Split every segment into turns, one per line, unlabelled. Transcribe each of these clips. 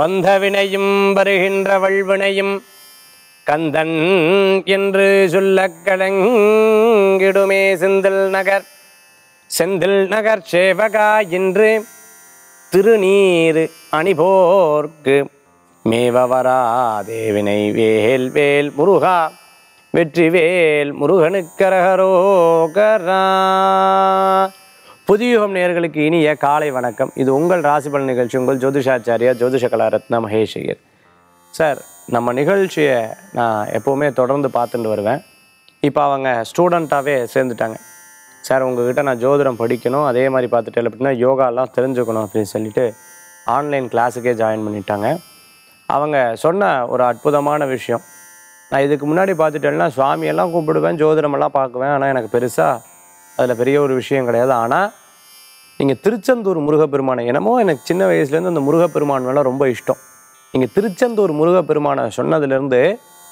வந்த வினையும் வருகின்ற வல்வினையும் கந்தன் என்று சொல்லக் கலங்கிடுமே செந்தில் நகர் செந்தில் நகர் சேவகா என்று திருநீர் அணிபோர்க்கு மேவவரா தேவினை வேல் வேல் முருகா வெற்றி வேல் முருகனுக்கரகரோகரா புதியுகம் நேயர்களுக்கு இனிய காலை வணக்கம் இது உங்கள் ராசிபலன் நிகழ்ச்சி உங்கள் ஜோதிஷாச்சாரியா ஜோதிஷ கலாரத்னா மகேஷ் ஐயர் சார் நம்ம நிகழ்ச்சியை நான் எப்போவுமே தொடர்ந்து பார்த்துட்டு வருவேன் இப்போ அவங்க ஸ்டூடெண்ட்டாகவே சேர்ந்துட்டாங்க சார் உங்ககிட்ட நான் ஜோதிடம் படிக்கணும் அதே மாதிரி பார்த்துட்டு அப்படின்னா யோகாலாம் தெரிஞ்சுக்கணும் அப்படின்னு சொல்லிட்டு ஆன்லைன் கிளாஸுக்கே ஜாயின் பண்ணிட்டாங்க அவங்க சொன்ன ஒரு அற்புதமான விஷயம் நான் இதுக்கு முன்னாடி பார்த்துட்டேன்னா சுவாமியெல்லாம் கூப்பிடுவேன் ஜோதிடமெல்லாம் பார்க்குவேன் ஆனால் எனக்கு பெருசாக அதில் பெரிய ஒரு விஷயம் கிடையாது ஆனால் நீங்கள் திருச்செந்தூர் முருகப்பெருமானை என்னமோ எனக்கு சின்ன வயசுலேருந்து அந்த முருகப்பெருமான் மேலே ரொம்ப இஷ்டம் நீங்கள் திருச்செந்தூர் முருகப்பெருமானை சொன்னதுலேருந்து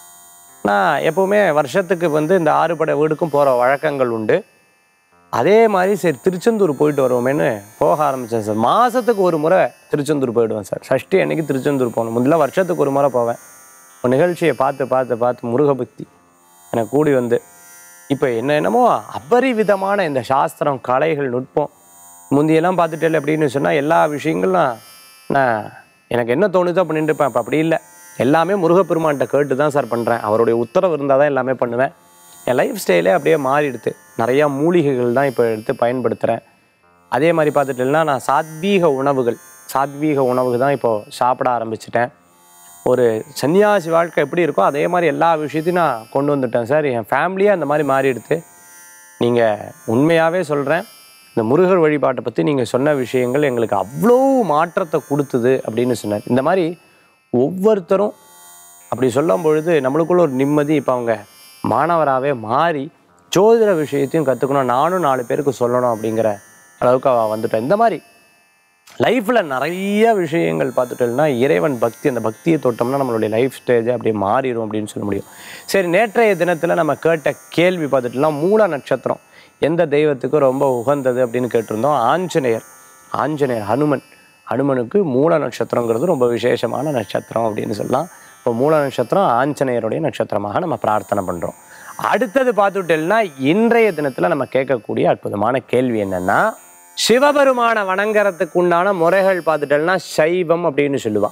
நான் எப்போவுமே வருஷத்துக்கு வந்து இந்த ஆறுபடை வீடுக்கும் போகிற வழக்கங்கள் உண்டு அதே மாதிரி சரி திருச்செந்தூர் போயிட்டு வருவோமேன்னு போக ஆரம்பித்தேன் சார் மாதத்துக்கு ஒரு முறை திருச்செந்தூர் போயிடுவேன் சார் சஷ்டி அன்னைக்கு திருச்செந்தூர் போகணும் முதல்ல வருஷத்துக்கு ஒரு முறை போவேன் ஒரு நிகழ்ச்சியை பார்த்து பார்த்து பார்த்து முருகபக்தி எனக்கு கூடி வந்து இப்போ என்ன என்னமோ அபரிவிதமான இந்த சாஸ்திரம் கலைகள் நுட்பம் முந்தியெல்லாம் பார்த்துட்டேன் அப்படின்னு சொன்னால் எல்லா விஷயங்களும் நான் எனக்கு என்ன தோணுதோ பண்ணிட்டு இருப்பேன் இப்போ அப்படி இல்லை எல்லாமே முருகப்பெருமான்கிட்ட கேட்டு தான் சார் பண்ணுறேன் அவருடைய உத்தரவு இருந்தால் தான் எல்லாமே பண்ணுவேன் என் லைஃப் ஸ்டைலே அப்படியே மாறிடுது நிறையா மூலிகைகள் தான் இப்போ எடுத்து பயன்படுத்துகிறேன் அதே மாதிரி பார்த்துட்டேன்னா நான் சாத்வீக உணவுகள் சாத்வீக உணவு தான் இப்போது சாப்பிட ஆரம்பிச்சிட்டேன் ஒரு சன்னியாசி வாழ்க்கை எப்படி இருக்கோ அதே மாதிரி எல்லா விஷயத்தையும் நான் கொண்டு வந்துட்டேன் சார் என் ஃபேமிலியே அந்த மாதிரி மாறிடுது நீங்கள் உண்மையாகவே சொல்கிறேன் இந்த முருகர் வழிபாட்டை பற்றி நீங்கள் சொன்ன விஷயங்கள் எங்களுக்கு அவ்வளோ மாற்றத்தை கொடுத்தது அப்படின்னு சொன்னார் இந்த மாதிரி ஒவ்வொருத்தரும் அப்படி சொல்லும் பொழுது நம்மளுக்குள்ள ஒரு நிம்மதி இப்போ அவங்க மாணவராகவே மாறி ஜோதிட விஷயத்தையும் கற்றுக்கணும் நானும் நாலு பேருக்கு சொல்லணும் அப்படிங்கிற அளவுக்கு அவள் வந்துட்டேன் இந்த மாதிரி லைஃப்பில் நிறைய விஷயங்கள் பார்த்துட்டோம்னா இறைவன் பக்தி அந்த பக்தியை தொட்டோம்னா நம்மளுடைய லைஃப் ஸ்டேஜை அப்படியே மாறிடும் அப்படின்னு சொல்ல முடியும் சரி நேற்றைய தினத்தில் நம்ம கேட்ட கேள்வி பார்த்துட்டோம்னா மூல நட்சத்திரம் எந்த தெய்வத்துக்கு ரொம்ப உகந்தது அப்படின்னு கேட்டிருந்தோம் ஆஞ்சநேயர் ஆஞ்சநேயர் ஹனுமன் ஹனுமனுக்கு மூல நட்சத்திரங்கிறது ரொம்ப விசேஷமான நட்சத்திரம் அப்படின்னு சொல்லலாம் இப்போ மூல நட்சத்திரம் ஆஞ்சநேயருடைய நட்சத்திரமாக நம்ம பிரார்த்தனை பண்ணுறோம் அடுத்தது பார்த்துட்டோம்னா இன்றைய தினத்தில் நம்ம கேட்கக்கூடிய அற்புதமான கேள்வி என்னன்னா சிவபெருமான வணங்குறதுக்கு உண்டான முறைகள் பார்த்துட்டோம்னா சைவம் அப்படின்னு சொல்லுவான்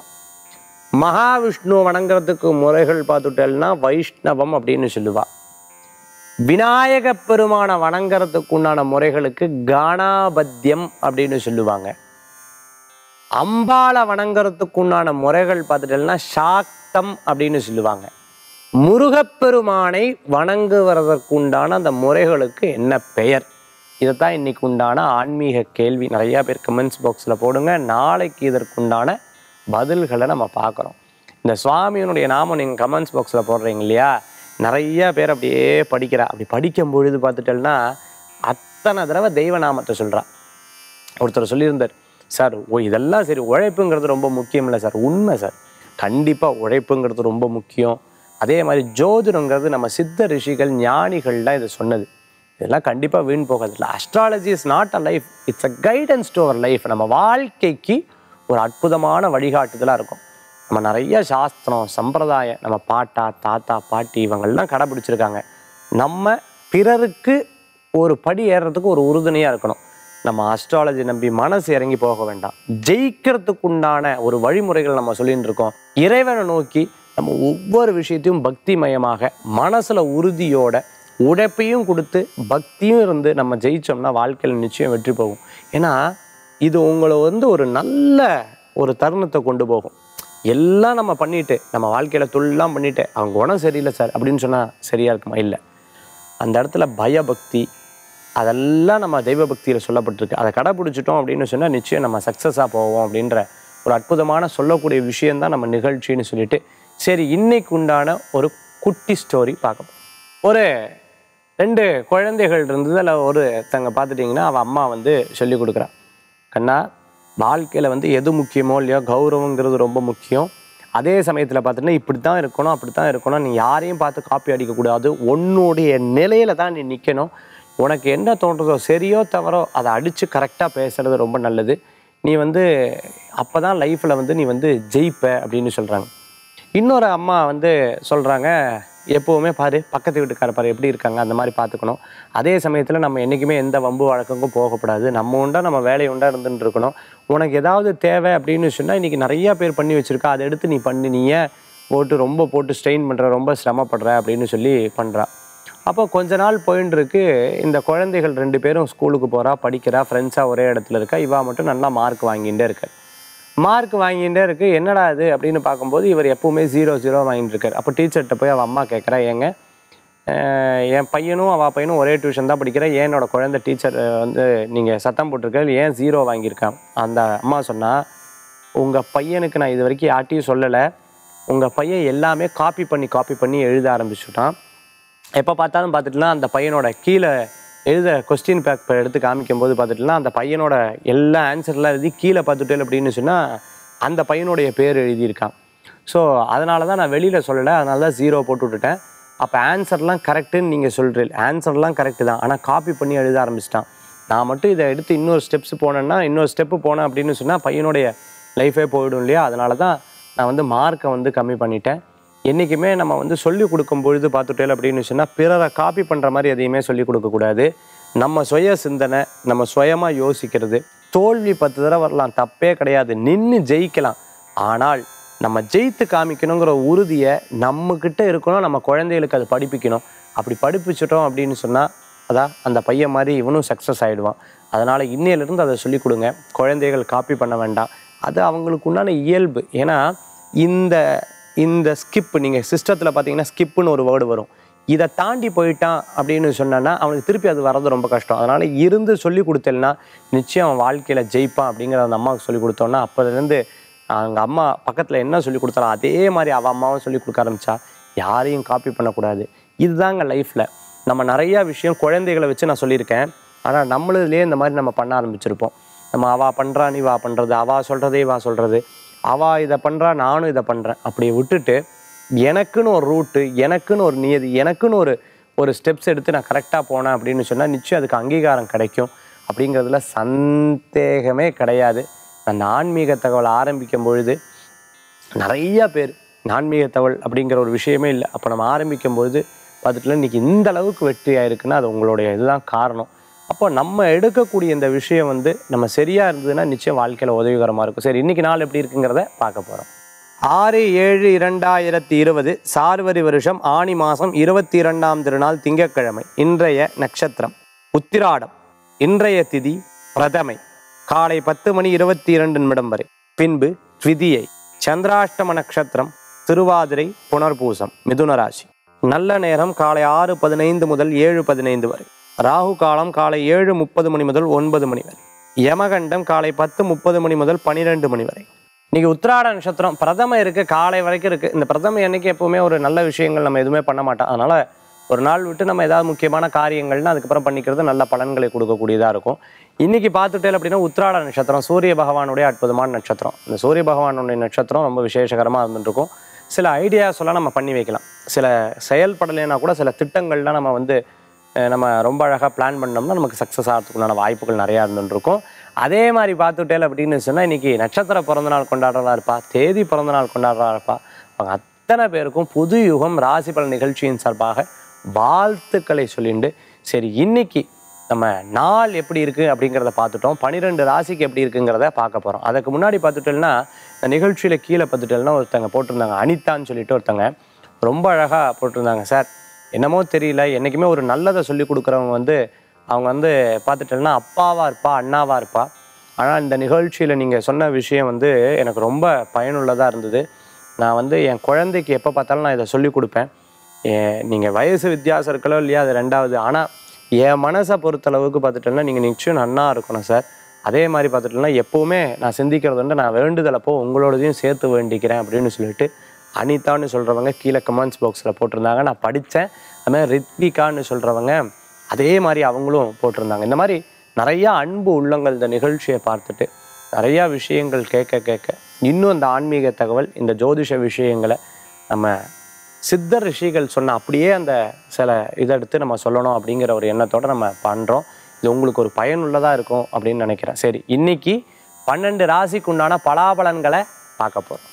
மகாவிஷ்ணு வணங்குறதுக்கு முறைகள் பார்த்துட்டோம்னா வைஷ்ணவம் அப்படின்னு சொல்லுவா விநாயக பெருமான வணங்குறதுக்கு உண்டான முறைகளுக்கு கானாபத்தியம் அப்படின்னு சொல்லுவாங்க அம்பாளை வணங்குறதுக்கு உண்டான முறைகள் பார்த்துட்டோம்னா சாக்தம் அப்படின்னு சொல்லுவாங்க முருகப்பெருமானை வணங்குவதற்கு உண்டான அந்த முறைகளுக்கு என்ன பெயர் இதைத்தான் இன்னைக்கு உண்டான ஆன்மீக கேள்வி நிறையா பேர் கமெண்ட்ஸ் பாக்ஸில் போடுங்க நாளைக்கு இதற்குண்டான பதில்களை நம்ம பார்க்குறோம் இந்த சுவாமியினுடைய நாமம் நீங்கள் கமெண்ட்ஸ் பாக்ஸில் போடுறீங்க இல்லையா நிறைய பேர் அப்படியே படிக்கிறா அப்படி படிக்கும் பொழுது பார்த்துட்டேன்னா அத்தனை தடவை தெய்வ நாமத்தை சொல்கிறா ஒருத்தர் சொல்லியிருந்தார் சார் ஓ இதெல்லாம் சரி உழைப்புங்கிறது ரொம்ப முக்கியம் இல்லை சார் உண்மை சார் கண்டிப்பாக உழைப்புங்கிறது ரொம்ப முக்கியம் அதே மாதிரி ஜோதிடங்கிறது நம்ம சித்த ரிஷிகள் ஞானிகள்லாம் இதை சொன்னது இதெல்லாம் கண்டிப்பாக வீண் போகிறதில்ல astrology is not a life it's a guidance to our life நம்ம வாழ்க்கைக்கு ஒரு அற்புதமான வழிகாட்டுதலாக இருக்கும் நம்ம நிறைய சாஸ்திரம் சம்பிரதாயம் நம்ம பாட்டா தாத்தா பாட்டி இவங்கெல்லாம் கடைபிடிச்சிருக்காங்க நம்ம பிறருக்கு ஒரு படி ஏறுறதுக்கு ஒரு உறுதுணையாக இருக்கணும் நம்ம அஸ்ட்ராலஜி நம்பி மனசு இறங்கி போக வேண்டாம் ஜெயிக்கிறதுக்கு உண்டான ஒரு வழிமுறைகள் நம்ம சொல்லிட்டு இருக்கோம் இறைவனை நோக்கி நம்ம ஒவ்வொரு விஷயத்தையும் பக்திமயமாக மனசுல உறுதியோட உழைப்பையும் கொடுத்து பக்தியும் இருந்து நம்ம ஜெயிச்சோம்னா வாழ்க்கையில் நிச்சயம் வெற்றி போகும் ஏன்னா இது உங்களை வந்து ஒரு நல்ல ஒரு தருணத்தை கொண்டு போகும் எல்லாம் நம்ம பண்ணிட்டு நம்ம வாழ்க்கையில் தொழிலாம் பண்ணிட்டு அவங்க குணம் சரியில்லை சார் அப்படின்னு சொன்னால் சரியா இருக்குமா இல்லை அந்த இடத்துல பயபக்தி அதெல்லாம் நம்ம தெய்வ பக்தியில் சொல்லப்பட்டிருக்கு அதை கடைப்பிடிச்சிட்டோம் அப்படின்னு சொன்னால் நிச்சயம் நம்ம சக்ஸஸாக போவோம் அப்படின்ற ஒரு அற்புதமான சொல்லக்கூடிய விஷயந்தான் நம்ம நிகழ்ச்சின்னு சொல்லிட்டு சரி இன்னைக்கு உண்டான ஒரு குட்டி ஸ்டோரி பார்க்க போறோம். ஒரு ரெண்டு குழந்தைகள் இருந்தது அதில் ஒரு தங்க பார்த்துட்டிங்கன்னா அவள் அம்மா வந்து சொல்லி கொடுக்குறா கண்ணா வாழ்க்கையில் வந்து எது முக்கியமோ இல்லையோ கௌரவங்கிறது ரொம்ப முக்கியம் அதே சமயத்தில் பார்த்துட்டீங்கன்னா இப்படி தான் இருக்கணும் அப்படி தான் இருக்கணும் நீ யாரையும் பார்த்து காப்பி அடிக்கக்கூடாது உன்னுடைய நிலையில தான் நீ நிற்கணும் உனக்கு என்ன தோன்றதோ சரியோ தவறோ அதை அடித்து கரெக்டாக பேசுறது ரொம்ப நல்லது நீ வந்து அப்போ தான் லைஃப்பில் வந்து நீ வந்து ஜெயிப்ப அப்படின்னு சொல்கிறாங்க இன்னொரு அம்மா வந்து சொல்கிறாங்க எப்போவுமே பாரு பக்கத்து வீட்டுக்கார பாரு எப்படி இருக்காங்க அந்த மாதிரி பார்த்துக்கணும் அதே சமயத்தில் நம்ம என்றைக்குமே எந்த வம்பு வழக்குக்கும் போகக்கூடாது நம்ம உண்டா நம்ம வேலை உண்டா இருந்துட்டு இருக்கணும் உனக்கு ஏதாவது தேவை அப்படின்னு சொன்னால் இன்றைக்கி நிறையா பேர் பண்ணி வச்சுருக்கா அதை எடுத்து நீ பண்ணி நீ ஏன் போட்டு ரொம்ப போட்டு ஸ்ட்ரெயின் பண்ணுற ரொம்ப சிரமப்படுற அப்படின்னு சொல்லி பண்ணுறா அப்போ கொஞ்ச நாள் போயின்னு இருக்கு இந்த குழந்தைகள் ரெண்டு பேரும் ஸ்கூலுக்கு போகிறா படிக்கிறா ஃப்ரெண்ட்ஸாக ஒரே இடத்துல இருக்கா இவா மட்டும் நல்லா மார்க் வாங்கிட்டே இருக்கார் மார்க் வாங்கிட்டே இருக்கு என்னடா இது அப்படின்னு பார்க்கும்போது இவர் எப்பவுமே ஜீரோ ஜீரோ வாங்கிட்டு இருக்கார் அப்போ டீச்சர்கிட்ட போய் அவள் அம்மா கேட்குறா ஏங்க அஹ், என் பையனும் அவள் பையனும் ஒரே டியூஷன் தான் படிக்கிறா ஏன் என்னோட குழந்தை டீச்சர் வந்து நீங்கள் சத்தம் போட்டிருக்காரு ஏன் ஜீரோ வாங்கியிருக்கான் அந்த அம்மா சொன்னா உங்கள் பையனுக்கு நான் இது வரைக்கும் யார்ட்டையும் சொல்லலை உங்கள் பையன் எல்லாமே காப்பி பண்ணி காப்பி பண்ணி எழுத ஆரம்பிச்சுட்டான் எப்போ பார்த்தாலும் பார்த்துட்டுலாம் அந்த பையனோட கீழே எழுத கொஸ்டின் பேப்பர் எடுத்து காமிக்கும் போது பார்த்துட்டுலாம் அந்த பையனோட எல்லா ஆன்சர்லாம் எழுதி கீழே பார்த்துட்டேன் அப்படின்னு சொன்னால் அந்த பையனுடைய பேர் எழுதியிருக்கான் ஸோ அதனால தான் நான் வெளியில் சொல்லலை அதனால தான் ஜீரோ போட்டு விட்டுட்டேன் அப்போ ஆன்சர்லாம் கரெக்டுன்னு நீங்கள் சொல்கிறீங்க ஆன்சர்லாம் கரெக்டு தான் ஆனால் காப்பி பண்ணி எழுத ஆரம்பிச்சிட்டான் நான் மட்டும் இதை எடுத்து இன்னொரு ஸ்டெப்ஸ் போனேன்னா இன்னொரு ஸ்டெப்பு போனேன் அப்படின்னு சொன்னால் பையனுடைய லைஃபே போயிடும் இல்லையா அதனால தான் நான் வந்து மார்க்கை வந்து கம்மி பண்ணிட்டேன் என்றைக்குமே நம்ம வந்து சொல்லி கொடுக்கும் பொழுது பார்த்துட்டேன் அப்படின்னு சொன்னால் பிறரை காப்பி பண்ணுற மாதிரி எதையுமே சொல்லி கொடுக்கக்கூடாது நம்ம சுய சிந்தனை நம்ம சுயமாக யோசிக்கிறது தோல்வி பத்து தடவை வரலாம் தப்பே கிடையாது நின்று ஜெயிக்கலாம் ஆனால் நம்ம ஜெயித்து காமிக்கணுங்கிற உறுதியை நம்மக்கிட்ட இருக்கணும் நம்ம குழந்தைகளுக்கு அது படிப்பிக்கணும் அப்படி படிப்பிச்சிட்டோம் அப்படின்னு சொன்னால் அதான் அந்த பையன் மாதிரி இவனும் சக்ஸஸ் ஆகிடுவான் அதனால் இன்னையிலிருந்து அதை சொல்லிக் கொடுங்க குழந்தைகள் காப்பி பண்ண வேண்டாம் அது அவங்களுக்கு உண்டான இயல்பு ஏன்னா இந்த இந்த ஸ்கிப் நீங்கள் சிஸ்டத்தில் பார்த்தீங்கன்னா ஸ்கிப்புன்னு ஒரு வேர்டு வரும் இதை தாண்டி போயிட்டான் அப்படின்னு சொன்னேன்னா அவனுக்கு திருப்பி அது வர்றது ரொம்ப கஷ்டம் அதனால் இருந்து சொல்லி கொடுத்தேன்னா நிச்சயம் அவன் வாழ்க்கையில் ஜெயிப்பான் அப்படிங்கிற அந்த அம்மாவுக்கு சொல்லி கொடுத்தோன்னா அப்போதுலேருந்து அவங்க அம்மா பக்கத்தில் என்ன சொல்லி கொடுத்தாலும் அதே மாதிரி அவள் அம்மாவும் சொல்லி கொடுக்க ஆரம்பிச்சா யாரையும் காப்பி பண்ணக்கூடாது இதுதாங்க லைஃப்பில் நம்ம நிறையா விஷயம் குழந்தைகளை வச்சு நான் சொல்லியிருக்கேன் ஆனால் நம்மளதுலேயே இந்த மாதிரி நம்ம பண்ண ஆரம்பிச்சிருப்போம் நம்ம அவா பண்ணுறா நீ வா பண்ணுறது அவா சொல்கிறதே வா சொல்கிறது அவா இதை பண்ணுறா நானும் இதை பண்ணுறேன் அப்படி விட்டுட்டு எனக்குன்னு ஒரு ரூட்டு எனக்குன்னு ஒரு நியதி எனக்குன்னு ஒரு ஒரு ஸ்டெப்ஸ் எடுத்து நான் கரெக்டாக போனேன் அப்படின்னு சொன்னால் நிச்சயம் அதுக்கு அங்கீகாரம் கிடைக்கும் அப்படிங்கிறதுல சந்தேகமே கிடையாது நான் ஆன்மீக தகவல் ஆரம்பிக்கும் பொழுது நிறைய பேர் ஆன்மீக தகவல் அப்படிங்கிற ஒரு விஷயமே இல்லை அப்போ நம்ம ஆரம்பிக்கும் பொழுது பார்த்துட்டுல இன்னைக்கு இந்த அளவுக்கு வெற்றி ஆயிருக்குன்னா அது உங்களுடைய இதுதான் காரணம் அப்போ நம்ம எடுக்கக்கூடிய இந்த விஷயம் வந்து நம்ம சரியாக இருந்ததுன்னா நிச்சயம் வாழ்க்கையில் உதவிகரமாக இருக்கும் சரி இன்னைக்கு நாள் எப்படி இருக்குங்கிறத பார்க்க போகிறோம் ஆறு ஏழு இரண்டாயிரத்தி இருபது சார்வரி வருஷம் ஆணி மாதம் இருபத்தி இரண்டாம் திருநாள் திங்கட்கிழமை இன்றைய நட்சத்திரம் உத்திராடம் இன்றைய திதி பிரதமை காலை பத்து மணி இருபத்தி இரண்டு நிமிடம் வரை பின்பு த்விதியை சந்திராஷ்டம நட்சத்திரம் திருவாதிரை புனர்பூசம் மிதுன ராசி நல்ல நேரம் காலை ஆறு பதினைந்து முதல் ஏழு பதினைந்து வரை ராகு காலம் காலை ஏழு முப்பது மணி முதல் ஒன்பது மணி வரை யமகண்டம் காலை பத்து முப்பது மணி முதல் பன்னிரெண்டு மணி வரை இன்னைக்கு உத்திராட நட்சத்திரம் பிரதம இருக்கு காலை வரைக்கும் இருக்கு இந்த பிரதம அன்னைக்கு எப்பவுமே ஒரு நல்ல விஷயங்கள் நம்ம எதுவுமே பண்ண மாட்டோம் அதனால ஒரு நாள் விட்டு நம்ம ஏதாவது முக்கியமான காரியங்கள்னா அதுக்கப்புறம் பண்ணிக்கிறது நல்ல பலன்களை கொடுக்கக்கூடியதாக இருக்கும் இன்னைக்கு பார்த்துட்டேன் அப்படின்னா உத்திராட நட்சத்திரம் சூரிய பகவானுடைய அற்புதமான நட்சத்திரம் இந்த சூரிய பகவானுடைய நட்சத்திரம் ரொம்ப விசேஷகரமாக இருந்துட்டு இருக்கும் சில ஐடியாஸ் எல்லாம் நம்ம பண்ணி வைக்கலாம் சில செயல்படலைன்னா கூட சில திட்டங்கள்லாம் நம்ம வந்து அஹ், நம்ம ரொம்ப அழகாக பிளான் பண்ணோம்னா நமக்கு சக்ஸஸ் ஆகிறதுக்குண்டான வாய்ப்புகள் நிறையா இருந்துருக்கும் அதே மாதிரி பார்த்துட்டேல் அப்படின்னு சொன்னால் இன்னைக்கு நட்சத்திர பிறந்தநாள் கொண்டாடுறதா இருப்பா தேதி பிறந்தநாள் கொண்டாடுறதா இருப்பா அவங்க அத்தனை பேருக்கும் புது யுகம் ராசி பலன் நிகழ்ச்சியின் சார்பாக வாழ்த்துக்களை சொல்லிண்டு சரி இன்னைக்கு நம்ம நாள் எப்படி இருக்குது அப்படிங்கிறத பார்த்துட்டோம் பன்னிரெண்டு ராசிக்கு எப்படி இருக்குங்கிறத பார்க்க போகிறோம் அதுக்கு முன்னாடி பார்த்துட்டோம்னா இந்த நிகழ்ச்சியில் கீழே பார்த்துட்டோம்னா ஒருத்தங்க போட்டிருந்தாங்க அனிதான்னு சொல்லிட்டு ஒருத்தங்க ரொம்ப அழகாக போட்டிருந்தாங்க சார் என்னமோ தெரியல என்றைக்குமே ஒரு நல்லதை சொல்லி கொடுக்குறவங்க வந்து அவங்க வந்து பார்த்துட்டோம்னா அப்பாவாக இருப்பா அண்ணாவாக இருப்பா ஆனால் இந்த நிகழ்ச்சியில் நீங்கள் சொன்ன விஷயம் வந்து எனக்கு ரொம்ப பயனுள்ளதாக இருந்தது நான் வந்து என் குழந்தைக்கு எப்போ பார்த்தாலும் நான் இதை சொல்லி கொடுப்பேன் நீங்கள் வயசு வித்தியாசம் இருக்கலோ இல்லையா அது ரெண்டாவது ஆனால் என் மனசை பொறுத்தளவுக்கு பார்த்துட்டோம்னா நீங்கள் நிச்சயம் நன்னா இருக்கணும் சார் அதே மாதிரி பார்த்துட்டோம்னா எப்போவுமே நான் சிந்திக்கிறது வந்து நான் வேண்டுதலப்போ உங்களோடதையும் சேர்த்து வேண்டிக்கிறேன் அப்படின்னு சொல்லிட்டு அனிதான்னு சொல்கிறவங்க கீழே கமெண்ட்ஸ் பாக்ஸில் போட்டிருந்தாங்க நான் படித்தேன் அது மாதிரி ரித்விகான்னு சொல்கிறவங்க அதே மாதிரி அவங்களும் போட்டிருந்தாங்க இந்த மாதிரி நிறையா அன்பு உள்ளங்கள் இந்த நிகழ்ச்சியை பார்த்துட்டு நிறையா விஷயங்கள் கேட்க கேட்க இன்னும் இந்த ஆன்மீக தகவல் இந்த ஜோதிஷ விஷயங்களை நம்ம சித்தர் ரிஷிகள் சொன்ன அப்படியே அந்த சில இதை எடுத்து நம்ம சொல்லணும் அப்படிங்கிற ஒரு எண்ணத்தோட நம்ம பண்ணுறோம் இது உங்களுக்கு ஒரு பயனுள்ளதாக இருக்கும் அப்படின்னு நினைக்கிறேன் சரி இன்னைக்கு பன்னெண்டு ராசிக்கு உண்டான பலாபலன்களை பார்க்க போகிறோம்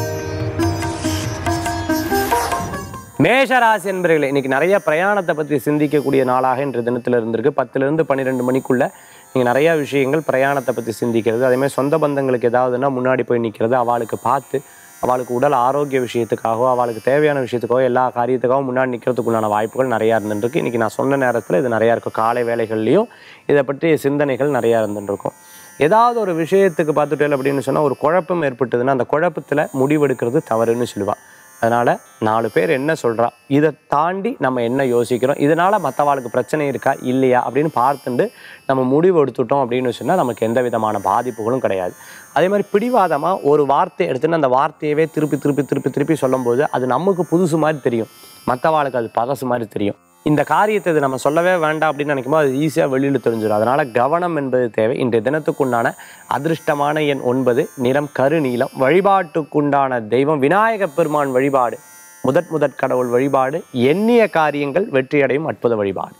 மேஷ ராசி என்பர்களே இன்னைக்கு நிறைய பிரயாணத்தை பற்றி சிந்திக்கக்கூடிய நாளாக இன்று தினத்தில் இருந்திருக்கு பத்துலேருந்து பன்னிரெண்டு மணிக்குள்ள நீங்கள் நிறைய விஷயங்கள் பிரயாணத்தை பற்றி சிந்திக்கிறது அதேமாதிரி சொந்த பந்தங்களுக்கு ஏதாவதுன்னா முன்னாடி போய் நிற்கிறது அவளுக்கு பார்த்து அவளுக்கு உடல் ஆரோக்கிய விஷயத்துக்காகவோ அவளுக்கு தேவையான விஷயத்துக்காகவோ எல்லா காரியத்துக்காகவும் முன்னாடி நிற்கிறதுக்குண்டான வாய்ப்புகள் நிறையா இருந்துருக்கு இன்றைக்கி நான் சொன்ன நேரத்தில் இது நிறையா இருக்கும் காலை வேலைகள்லையும் இதை பற்றி சிந்தனைகள் நிறையா இருந்துருக்கும் ஏதாவது ஒரு விஷயத்துக்கு பார்த்துட்டேன் அப்படின்னு சொன்னால் ஒரு குழப்பம் ஏற்பட்டதுன்னா அந்த குழப்பத்தில் முடிவெடுக்கிறது தவறுன்னு சொல்லுவாள் அதனால் நாலு பேர் என்ன சொல்கிறா இதை தாண்டி நம்ம என்ன யோசிக்கிறோம் இதனால் மற்றவாளுக்கு பிரச்சனை இருக்கா இல்லையா அப்படின்னு பார்த்துட்டு நம்ம முடிவு எடுத்துட்டோம் அப்படின்னு சொன்னால் நமக்கு எந்த விதமான பாதிப்புகளும் கிடையாது அதே மாதிரி பிடிவாதமாக ஒரு வார்த்தை எடுத்துன்னு அந்த வார்த்தையவே திருப்பி திருப்பி திருப்பி திருப்பி சொல்லும்போது அது நமக்கு புதுசு மாதிரி தெரியும் மற்றவாளுக்கு அது பழசு மாதிரி தெரியும் இந்த காரியத்தை இது நம்ம சொல்லவே வேண்டாம் அப்படின்னு நினைக்கும்போது அது ஈஸியாக வெளியில் தெரிஞ்சிடும் அதனால் கவனம் என்பது தேவை இன்றைய தினத்துக்குண்டான அதிர்ஷ்டமான எண் ஒன்பது நிறம் கருநீலம் வழிபாட்டுக்குண்டான தெய்வம் விநாயகப் பெருமான் வழிபாடு முதற் முதற் கடவுள் வழிபாடு எண்ணிய காரியங்கள் வெற்றியடையும் அற்புத வழிபாடு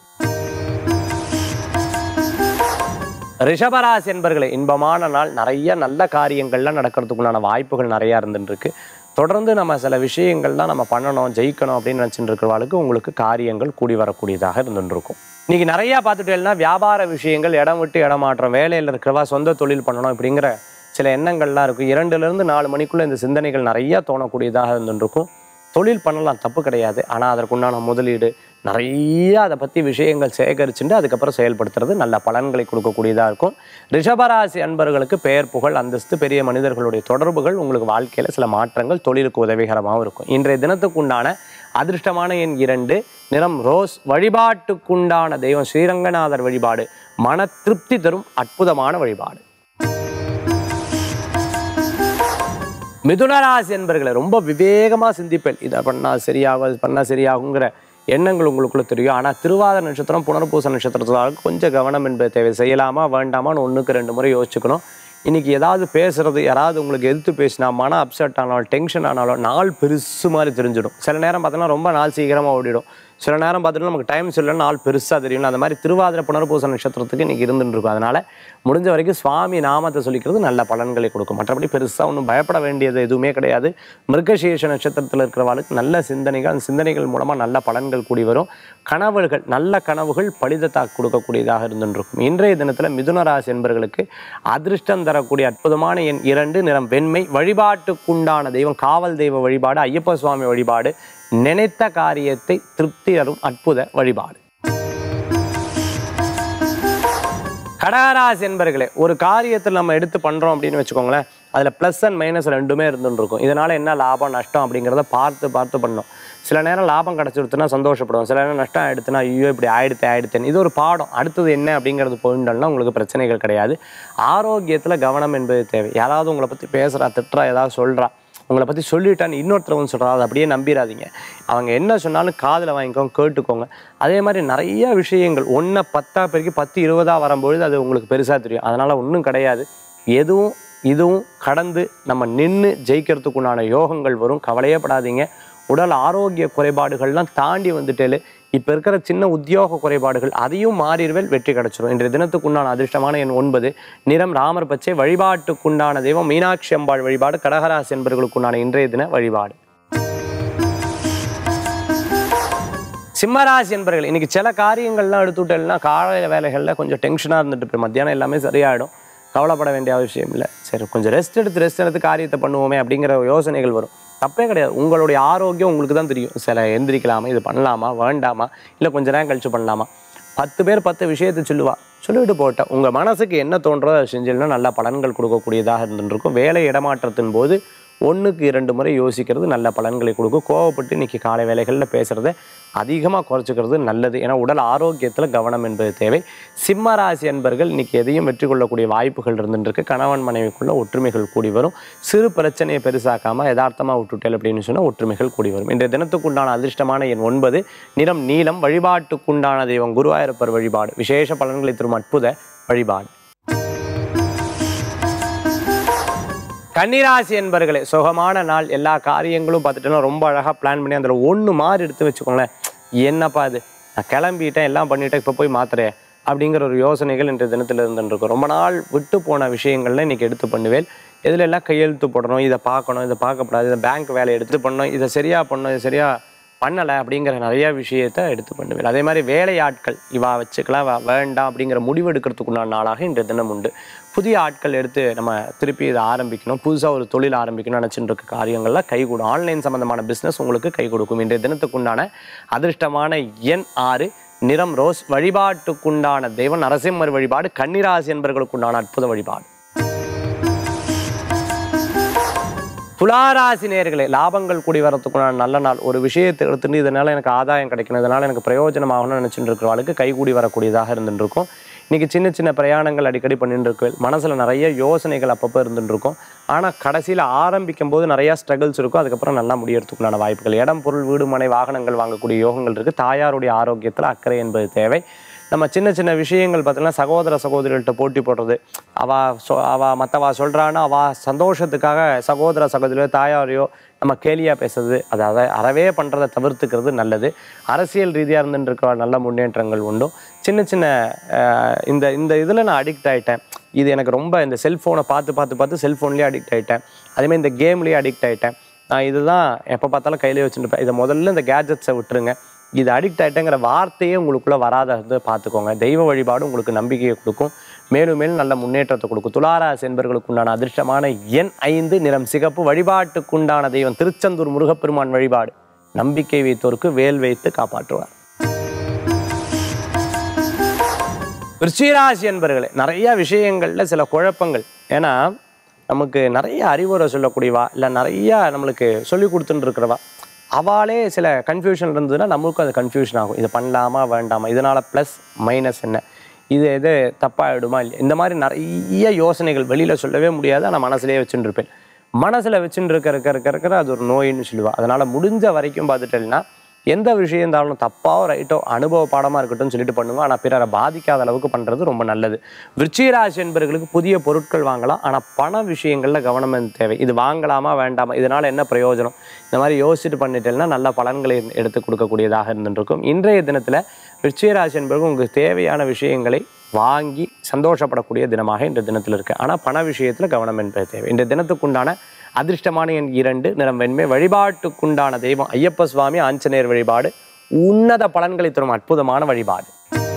ரிஷபராசி என்பர்களே இன்பமான நாள் நிறைய நல்ல காரியங்கள்லாம் நடக்கிறதுக்குண்டான வாய்ப்புகள் நிறையா இருந்துருக்கு தொடர்ந்து நம்ம சில விஷயங்கள்லாம் நம்ம பண்ணணும் ஜெயிக்கணும் அப்படின்னு நினச்சிட்டு இருக்கிறவாளுக்கு உங்களுக்கு காரியங்கள் கூடி வரக்கூடியதாக இருந்துருக்கும் இன்னைக்கு நிறையா பார்த்துட்டேன்னா வியாபார விஷயங்கள் இடம் விட்டு இடம் மாற்றம் வேலையில் இருக்கிறவா சொந்த தொழில் பண்ணணும் இப்படிங்கிற சில எண்ணங்கள்லாம் இருக்கும் இரண்டுலேருந்து நாலு மணிக்குள்ளே இந்த சிந்தனைகள் நிறையா தோணக்கூடியதாக இருந்துருக்கும் தொழில் பண்ணலாம் தப்பு கிடையாது ஆனால் அதற்குண்டான முதலீடு நிறைய அதை பற்றி விஷயங்கள் சேகரிச்சுட்டு அதுக்கப்புறம் செயல்படுத்துறது நல்ல பலன்களை கொடுக்கக்கூடியதாக இருக்கும் ரிஷபராசி அன்பர்களுக்கு பெயர் புகழ் அந்தஸ்து பெரிய மனிதர்களுடைய தொடர்புகள் உங்களுக்கு வாழ்க்கையில் சில மாற்றங்கள் தொழிலுக்கு உதவிகரமாகவும் இருக்கும் இன்றைய தினத்துக்குண்டான அதிர்ஷ்டமான எண் இரண்டு நிறம் ரோஸ் வழிபாட்டுக்குண்டான தெய்வம் ஸ்ரீரங்கநாதர் வழிபாடு மன திருப்தி தரும் அற்புதமான வழிபாடு மிதுனராசி என்பர்களை ரொம்ப விவேகமாக சிந்திப்பேன் இதை பண்ணால் சரியாகும் அது பண்ணால் சரியாகுங்கிற எண்ணங்கள் உங்களுக்குள்ள தெரியும் ஆனால் திருவாத நட்சத்திரம் புனர்பூச நட்சத்திரத்தில் கொஞ்சம் கவனம் என்பது தேவை செய்யலாமா வேண்டாமான்னு ஒன்றுக்கு ரெண்டு முறை யோசிச்சுக்கணும் இன்றைக்கி ஏதாவது பேசுகிறது யாராவது உங்களுக்கு எதிர்த்து பேசினா மன அப்செட் ஆனாலும் டென்ஷன் ஆனாலும் நாள் பெருசு மாதிரி தெரிஞ்சிடும் சில நேரம் பார்த்தோன்னா ரொம்ப நாள் சீக்கிரமாக ஓடிடும் சில நேரம் பார்த்துட்டு நமக்கு டைம் சொல்லணும் நாள் பெருசாக தெரியும் அந்த மாதிரி திருவாதிரை புனர்பூச நட்சத்திரத்துக்கு இன்றைக்கி இருந்துட்டு இருக்கும் அதனால் முடிஞ்ச வரைக்கும் சுவாமி நாமத்தை சொல்லிக்கிறது நல்ல பலன்களை கொடுக்கும் மற்றபடி பெருசாக ஒன்றும் பயப்பட வேண்டியது எதுவுமே கிடையாது மிருகசீர்ஷ நட்சத்திரத்தில் இருக்கிறவாளுக்கு நல்ல சிந்தனைகள் அந்த சிந்தனைகள் மூலமாக நல்ல பலன்கள் கூடி வரும் கனவுகள் நல்ல கனவுகள் பலிதத்தா கொடுக்கக்கூடியதாக இருந்துருக்கும் இன்றைய தினத்தில் மிதுன ராசி என்பவர்களுக்கு அதிர்ஷ்டம் தரக்கூடிய அற்புதமான எண் இரண்டு நிறம் வெண்மை வழிபாட்டுக்குண்டான தெய்வம் காவல் தெய்வ வழிபாடு ஐயப்ப சுவாமி வழிபாடு நினைத்த காரியத்தை திருப்தி தரும் அற்புத வழிபாடு கடகராசி என்பர்களே ஒரு காரியத்தில் நம்ம எடுத்து பண்ணுறோம் அப்படின்னு வச்சுக்கோங்களேன் அதில் ப்ளஸ் அண்ட் மைனஸ் ரெண்டுமே இருந்துன்னு இருக்கும் இதனால் என்ன லாபம் நஷ்டம் அப்படிங்கிறத பார்த்து பார்த்து பண்ணணும் சில நேரம் லாபம் கிடச்சிருச்சுன்னா சந்தோஷப்படுவோம் சில நேரம் நஷ்டம் ஆயிடுச்சுன்னா ஐயோ இப்படி ஆயிடுத்து ஆயிடுத்தேன் இது ஒரு பாடம் அடுத்தது என்ன அப்படிங்கிறது போயிட்டோம்னா உங்களுக்கு பிரச்சனைகள் கிடையாது ஆரோக்கியத்தில் கவனம் என்பது தேவை யாராவது உங்களை பற்றி பேசுகிறா திட்டுறா ஏதாவது சொல்கிறா உங்களை பற்றி சொல்லிட்டான்னு இன்னொருத்தர் வந்து சொல்கிறா அதை அப்படியே நம்பிடாதீங்க அவங்க என்ன சொன்னாலும் காதில் வாங்கிக்கோங்க கேட்டுக்கோங்க அதே மாதிரி நிறைய விஷயங்கள் ஒன்றை பத்தா பெருக்கி பத்து இருபதாக வரும்பொழுது அது உங்களுக்கு பெருசாக தெரியும் அதனால் ஒன்றும் கிடையாது எதுவும் இதுவும் கடந்து நம்ம நின்று ஜெயிக்கிறதுக்குண்டான யோகங்கள் வரும் கவலையப்படாதீங்க உடல் ஆரோக்கிய குறைபாடுகள்லாம் தாண்டி வந்துட்டேலு இப்போ இருக்கிற சின்ன உத்தியோக குறைபாடுகள் அதையும் மாறிடுவேல் வெற்றி கிடைச்சிரும் இன்றைய தினத்துக்குண்டான அதிர்ஷ்டமான எண் ஒன்பது நிறம் ராமர் பச்சை வழிபாட்டுக்குண்டான தெய்வம் மீனாட்சி அம்பாள் வழிபாடு கடகராசி என்பவர்களுக்குண்டான இன்றைய தின வழிபாடு சிம்மராசி என்பர்கள் இன்னைக்கு சில காரியங்கள்லாம் எடுத்துட்டேன்னா காலையில் வேலைகளில் கொஞ்சம் டென்ஷனாக இருந்துட்டு போய் மத்தியானம் எல்லாமே சரியாயிடும் கவலைப்பட வேண்டிய அவசியம் இல்லை சரி கொஞ்சம் ரெஸ்ட் எடுத்து ரெஸ்ட் எடுத்து காரியத்தை பண்ணுவோமே அப்படிங்கிற யோசனைகள் வரும் தப்பே கிடையாது உங்களுடைய ஆரோக்கியம் உங்களுக்கு தான் தெரியும் சில எந்திரிக்கலாமா இது பண்ணலாமா வேண்டாமா இல்லை கொஞ்ச நேரம் கழிச்சு பண்ணலாமா பத்து பேர் பத்து விஷயத்தை சொல்லுவா சொல்லிவிட்டு போட்டேன் உங்கள் மனசுக்கு என்ன தோன்றதோ அதை செஞ்சீங்கன்னா நல்ல பலன்கள் கொடுக்கக்கூடியதாக இருந்துருக்கும் வேலை இடமாற்றத்தின் போது ஒன்றுக்கு இரண்டு முறை யோசிக்கிறது நல்ல பலன்களை கொடுக்கும் கோவப்பட்டு இன்னைக்கு காலை வேலைகளில் பேசுகிறத அதிகமாக குறைச்சிக்கிறது நல்லது ஏன்னா உடல் ஆரோக்கியத்தில் கவனம் என்பது தேவை சிம்ம ராசி அன்பர்கள் இன்னைக்கு எதையும் வெற்றி கொள்ளக்கூடிய வாய்ப்புகள் இருந்துருக்கு கணவன் மனைவிக்குள்ள ஒற்றுமைகள் கூடி வரும் சிறு பிரச்சனையை பெருசாக்காமல் யதார்த்தமாக விட்டுட்டேல் அப்படின்னு சொன்னால் ஒற்றுமைகள் கூடி வரும் இன்றைய தினத்துக்குண்டான அதிர்ஷ்டமான எண் ஒன்பது நிறம் நீலம் வழிபாட்டுக்குண்டான தெய்வம் குருவாயூரப்பர் வழிபாடு விசேஷ பலன்களை தரும் அற்புத வழிபாடு கன்னிராசி என்பர்களே சுகமான நாள் எல்லா காரியங்களும் பார்த்துட்டோன்னா ரொம்ப அழகாக பிளான் பண்ணி அதில் ஒன்று மாதிரி எடுத்து வச்சுக்கோங்களேன் என்னப்பா இது நான் கிளம்பிட்டேன் எல்லாம் பண்ணிட்டேன் இப்போ போய் மாத்துறேன் அப்படிங்கிற ஒரு யோசனைகள் இன்றைய தினத்தில் இருந்துருக்கும் ரொம்ப நாள் விட்டு போன விஷயங்கள்ல இன்னைக்கு எடுத்து பண்ணுவேன் எதுல எல்லாம் கையெழுத்து போடணும் இதை பார்க்கணும் இதை பார்க்கக்கூடாது இதை பேங்க் வேலையை எடுத்து பண்ணணும் இதை சரியா பண்ணணும் இதை சரியா பண்ணலை அப்படிங்கிற நிறைய விஷயத்தை எடுத்து பண்ணுவேன் அதே மாதிரி வேலையாட்கள் இவா வச்சுக்கலாம் இவா வேண்டாம் அப்படிங்கிற முடிவு எடுக்கிறதுக்குண்டான நாளாக இன்றைய தினம் உண்டு புதிய ஆட்கள் எடுத்து நம்ம திருப்பி இதை ஆரம்பிக்கணும் புதுசாக ஒரு தொழில் ஆரம்பிக்கணும்னு நினச்சிட்டு இருக்க காரியங்கள்லாம் கை கொடுக்கும் ஆன்லைன் சம்மந்தமான பிஸ்னஸ் உங்களுக்கு கை கொடுக்கும் இன்றைய தினத்துக்குண்டான அதிர்ஷ்டமான எண் ஆறு நிறம் ரோஸ் வழிபாட்டுக்குண்டான தெய்வம் நரசிம்மர் வழிபாடு கன்னிராசி என்பவர்களுக்குண்டான அற்புத வழிபாடு துளாராசி நேர்களே லாபங்கள் கூடி வரத்துக்குண்டான நல்ல நாள் ஒரு விஷயத்தை எடுத்துட்டு இதனால எனக்கு ஆதாயம் கிடைக்கணும் இதனால எனக்கு பிரயோஜனமாகணும்னு நினச்சிட்டு இருக்கிறவளுக்கு கைகூடி வரக்கூடியதாக இருந்துட்டு இருக்கும் இன்னைக்கு சின்ன சின்ன பிரயாணங்கள் அடிக்கடி பண்ணிட்டு இருக்கு மனசுல நிறைய யோசனைகள் அப்பப்போ இருந்துட்டு இருக்கும் ஆனா கடைசியில ஆரம்பிக்கும் போது நிறைய ஸ்ட்ரகிள்ஸ் இருக்கும் அதுக்கப்புறம் நல்லா முடியறதுக்குண்டான வாய்ப்புகள் இடம் பொருள் வீடு மனை வாகனங்கள் வாங்கக்கூடிய யோகங்கள் இருக்கு தாயாருடைய ஆரோக்கியத்துல அக்கறை என்பது தேவை நம்ம சின்ன சின்ன விஷயங்கள் பார்த்தீங்கன்னா சகோதர சகோதரிகள்கிட்ட போட்டி போடுறது அவ சொ அவ மற்றவா சொல்கிறான்னா அவ சந்தோஷத்துக்காக சகோதர சகோதரியோ தாயாரையோ நம்ம கேலியாக பேசுறது அதாவது அறவே பண்ணுறதை தவிர்த்துக்கிறது நல்லது அரசியல் ரீதியாக இருந்துட்டு இருக்க நல்ல முன்னேற்றங்கள் உண்டும் சின்ன சின்ன அஹ், இந்த இந்த இதில் நான் அடிக்ட் ஆகிட்டேன் இது எனக்கு ரொம்ப இந்த செல்ஃபோனை பார்த்து பார்த்து பார்த்து செல்ஃபோன்லேயே அடிக்ட் ஆகிட்டேன் அதேமாதிரி இந்த கேம்லேயே அடிக்ட் ஆகிட்டேன் நான் இதுதான் எப்போ பார்த்தாலும் கையிலே வச்சுருப்பேன் இதை முதல்ல இந்த கேஜெட்ஸை விட்டுருங்க இது அடிக்ட் ஆகிட்டேங்கிற வார்த்தையே உங்களுக்குள்ள வராத பார்த்துக்கோங்க தெய்வ வழிபாடு உங்களுக்கு நம்பிக்கையை கொடுக்கும் மேலும் மேலும் நல்ல முன்னேற்றத்தை கொடுக்கும் துளாராசி என்பர்களுக்கு உண்டான அதிர்ஷ்டமான எண் ஐந்து நிறம் சிகப்பு வழிபாட்டுக்குண்டான தெய்வம் திருச்செந்தூர் முருகப்பெருமான் வழிபாடு நம்பிக்கை வைத்தோருக்கு வேல் வைத்து காப்பாற்றுவார் விருச்சிகராசி என்பர்களே நிறைய விஷயங்கள்ல சில குழப்பங்கள் ஏன்னா நமக்கு நிறைய அறிவுரை சொல்லக்கூடியவா இல்லை நிறைய நம்மளுக்கு சொல்லி கொடுத்துட்டு இருக்கிறவா அவளே சில கன்ஃபியூஷன் இருந்ததுன்னா நமக்கும் அது கன்ஃபியூஷன் ஆகும் இது பண்ணலாமா வேண்டாமா இதனால ப்ளஸ் மைனஸ் என்ன இது எது தப்பாயிடுமா இல்லை இந்த மாதிரி நிறைய யோசனைகள் வெளியில் சொல்லவே முடியாது ஆனால் மனசுலேயே வச்சுட்டு இருப்பேன் மனசில் வச்சுட்டு இருக்க இருக்க இருக்க இருக்கிற அது ஒரு நோயின்னு சொல்லுவா அதனால் முடிஞ்ச வரைக்கும் பார்த்துட்டேன்னா எந்த விஷயம் இருந்தாலும் தப்பாவோ ரைட்டோ அனுபவ பாடமாக இருக்கட்டும்னு சொல்லிட்டு பண்ணுவோம் ஆனால் பிறரை பாதிக்காத அளவுக்கு பண்ணுறது ரொம்ப நல்லது விருச்சிகராசி என்பவர்களுக்கு புதிய பொருட்கள் வாங்கலாம் ஆனால் பண விஷயங்களில் கவனம் தேவை இது வாங்கலாமா வேண்டாமா இதனால் என்ன பிரயோஜனம் இந்த மாதிரி யோசிச்சுட்டு பண்ணிட்டேன்னா நல்ல பலன்களை எடுத்து கொடுக்கக்கூடியதாக இருந்துருக்கும் இன்றைய தினத்தில் விருச்சிகராசி என்பவர்கள் உங்களுக்கு தேவையான விஷயங்களை வாங்கி சந்தோஷப்படக்கூடிய தினமாக இந்த தினத்தில் இருக்கு ஆனால் பண விஷயத்தில் கவனம் என்பது தேவை இந்த தினத்துக்குண்டான அதிர்ஷ்டமான எண் இரண்டு நிறம் வெண்மை வழிபாட்டுக்குண்டான தெய்வம் ஐயப்ப சுவாமி ஆஞ்சநேயர் வழிபாடு உன்னத பலன்களை தரும் அற்புதமான வழிபாடு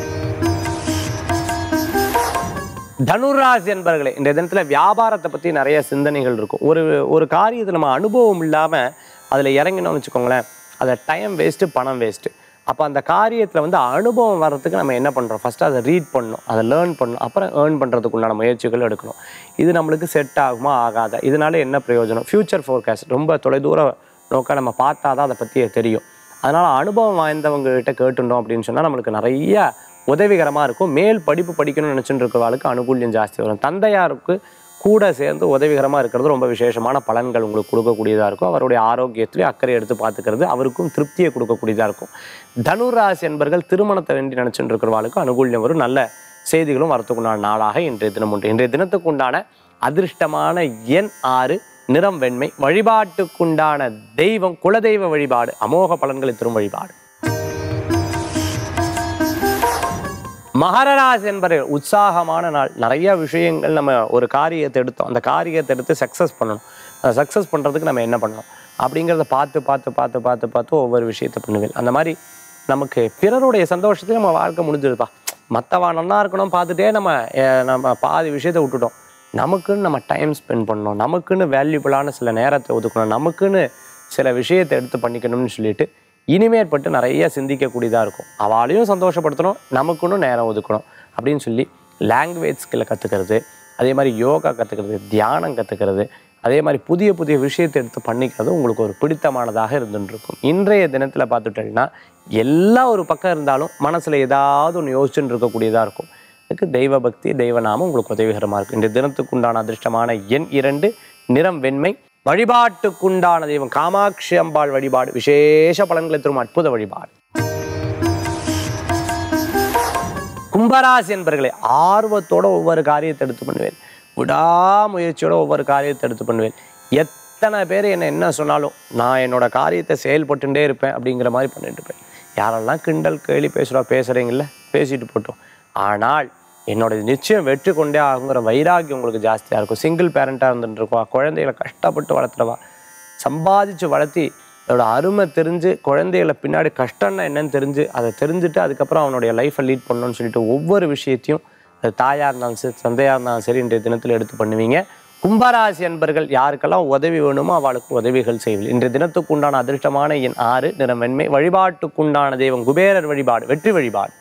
தனுராசி என்பர்களே இந்த தினத்தில் வியாபாரத்தை பற்றி நிறைய சிந்தனைகள் இருக்கும் ஒரு ஒரு காரியத்தை நம்ம அனுபவம் இல்லாமல் அதில் இறங்கினோம்னு வச்சுக்கோங்களேன் அதில் டைம் வேஸ்ட்டு பணம் வேஸ்ட்டு அப்போ அந்த காரியத்தில் வந்து அனுபவம் வர்றதுக்கு நம்ம என்ன பண்ணுறோம் ஃபஸ்ட்டு அதை ரீட் பண்ணணும் அதை லேர்ன் பண்ணணும் அப்புறம் ஏர்ன் பண்ணுறதுக்கு உண்டான முயற்சிகள் எடுக்கணும் இது நம்மளுக்கு செட் ஆகுமா ஆகாதா இதனால என்ன பிரயோஜனம் ஃப்யூச்சர் ஃபோர்காஸ்ட் ரொம்ப தொலைதூர நோக்க நம்ம பார்த்தா தான் அதை பற்றி தெரியும் அதனால் அனுபவம் வாய்ந்தவங்க கிட்ட கேட்டுட்டோம் அப்படின்னு சொன்னால் நம்மளுக்கு நிறைய உதவிகரமாக இருக்கும் மேல் படிப்பு படிக்கணும்னு நினச்சிட்டு இருக்கிறவளுக்கு அனுகூல்யம் ஜாஸ்தி வரும் தந்தையாருக்கு கூட சேர்ந்து உதவிகரமாக இருக்கிறது ரொம்ப விசேஷமான பலன்கள் உங்களுக்கு கொடுக்கக்கூடியதாக இருக்கும் அவருடைய ஆரோக்கியத்திலையும் அக்கறை எடுத்து பார்த்துக்கிறது அவருக்கும் திருப்தியை கொடுக்கக்கூடியதாக இருக்கும் தனுராசி என்பர்கள் திருமணத்தை வேண்டி நினச்சிட்டு இருக்கிறவாளுக்கு அனுகூல்யம் வரும் நல்ல செய்திகளும் வரத்துக்குண்டான நாளாக இன்றைய தினம் உண்டு இன்றைய தினத்துக்கு உண்டான அதிர்ஷ்டமான எண் ஆறு நிறம் வெண்மை வழிபாட்டுக்குண்டான தெய்வம் குலதெய்வ வழிபாடு அமோக பலன்களை தரும் வழிபாடு மகரராசி என்பவர் உற்சாகமான நாள் நிறைய விஷயங்கள் நம்ம ஒரு காரியத்தை எடுத்தோம் அந்த காரியத்தை எடுத்து சக்ஸஸ் பண்ணணும் அந்த சக்ஸஸ் பண்ணுறதுக்கு நம்ம என்ன பண்ணணும் அப்படிங்கிறத பார்த்து பார்த்து பார்த்து பார்த்து பார்த்து ஒவ்வொரு விஷயத்தை பண்ணுவேன் அந்த மாதிரி நமக்கு பிறருடைய சந்தோஷத்தையும் நம்ம வாழ்க்கை முடிஞ்சிருப்பா மற்றவா நல்லா இருக்கணும் பார்த்துட்டே நம்ம அஹ், நம்ம பாதி விஷயத்தை விட்டுட்டோம் நமக்குன்னு நம்ம டைம் ஸ்பெண்ட் பண்ணணும் நமக்குன்னு வேல்யூபிளான சில நேரத்தை ஒதுக்கணும் நமக்குன்னு சில விஷயத்தை எடுத்து பண்ணிக்கணும்னு சொல்லிட்டு இனிமேற்பட்டு நிறைய சிந்திக்கக்கூடியதாக இருக்கும் அவளையும் சந்தோஷப்படுத்தணும் நமக்குன்னு நேரம் ஒதுக்கணும் அப்படின்னு சொல்லி லாங்குவேஜ் ஸ்கில்லை கற்றுக்கிறது அதே மாதிரி யோகா கற்றுக்கிறது தியானம் கற்றுக்கிறது அதே மாதிரி புதிய புதிய விஷயத்தை எடுத்து பண்ணிக்கிறது உங்களுக்கு ஒரு பிடித்தமானதாக இருந்துட்டு இருக்கும் இன்றைய தினத்தில் பார்த்துட்டேன்னா எல்லாம் ஒரு பக்கம் இருந்தாலும் மனசில் ஏதாவது ஒன்று யோசிச்சுட்டு இருக்கக்கூடியதாக இருக்கும் அதுக்கு தெய்வ பக்தி தெய்வநாமம் உங்களுக்கு உதவிகரமாக இருக்கும் இந்த தினத்துக்குண்டான அதிர்ஷ்டமான எண் இரண்டு நிறம் வெண்மை வழிபாட்டுக்குண்டான தெய்வம் காமாட்சி அம்பாள் வழிபாடு விசேஷ பலன்களை தரும் அற்புத வழிபாடு கும்பராசி என்பர்களே ஆர்வத்தோட ஒவ்வொரு காரியத்தை எடுத்து பண்ணுவேன் விடாமுயற்சியோட ஒவ்வொரு காரியத்தை எடுத்து பண்ணுவேன் எத்தனை பேர் என்ன என்ன சொன்னாலும் நான் என்னோட காரியத்தை செயல்பட்டுட்டே இருப்பேன் அப்படிங்கிற மாதிரி பண்ணிட்டு இருப்பேன் யாரெல்லாம் கிண்டல் கேலி பேசுகிறா பேசுகிறீங்கள பேசிட்டு போட்டோம் ஆனால் என்னோட நிச்சயம் வெற்றி கொண்டே ஆகுங்கிற வைராகியம் உங்களுக்கு ஜாஸ்தியாக இருக்கும் சிங்கிள் பேரண்ட்டாக இருந்துட்டு இருக்கவா குழந்தைகளை கஷ்டப்பட்டு வளர்த்துறவா சம்பாதிச்சு வளர்த்தி அதோட அருமை தெரிஞ்சு குழந்தைகளை பின்னாடி கஷ்டம்னா என்னன்னு தெரிஞ்சு அதை தெரிஞ்சுட்டு அதுக்கப்புறம் அவனுடைய லைஃப்பை லீட் பண்ணணும்னு சொல்லிட்டு ஒவ்வொரு விஷயத்தையும் அது தாயாக இருந்தாலும் சரி தந்தையாக இருந்தாலும் சரி இன்றைய தினத்தில் எடுத்து பண்ணுவீங்க கும்பராசி அன்பர்கள் யாருக்கெல்லாம் உதவி வேணுமோ அவளுக்கு உதவிகள் செய்வீர்கள் இன்றைய தினத்துக்கு உண்டான அதிர்ஷ்டமான எண் ஆறு நிறம் வெண்மை வழிபாட்டுக்குண்டான தெய்வம் குபேரர் வழிபாடு வெற்றி வழிபாடு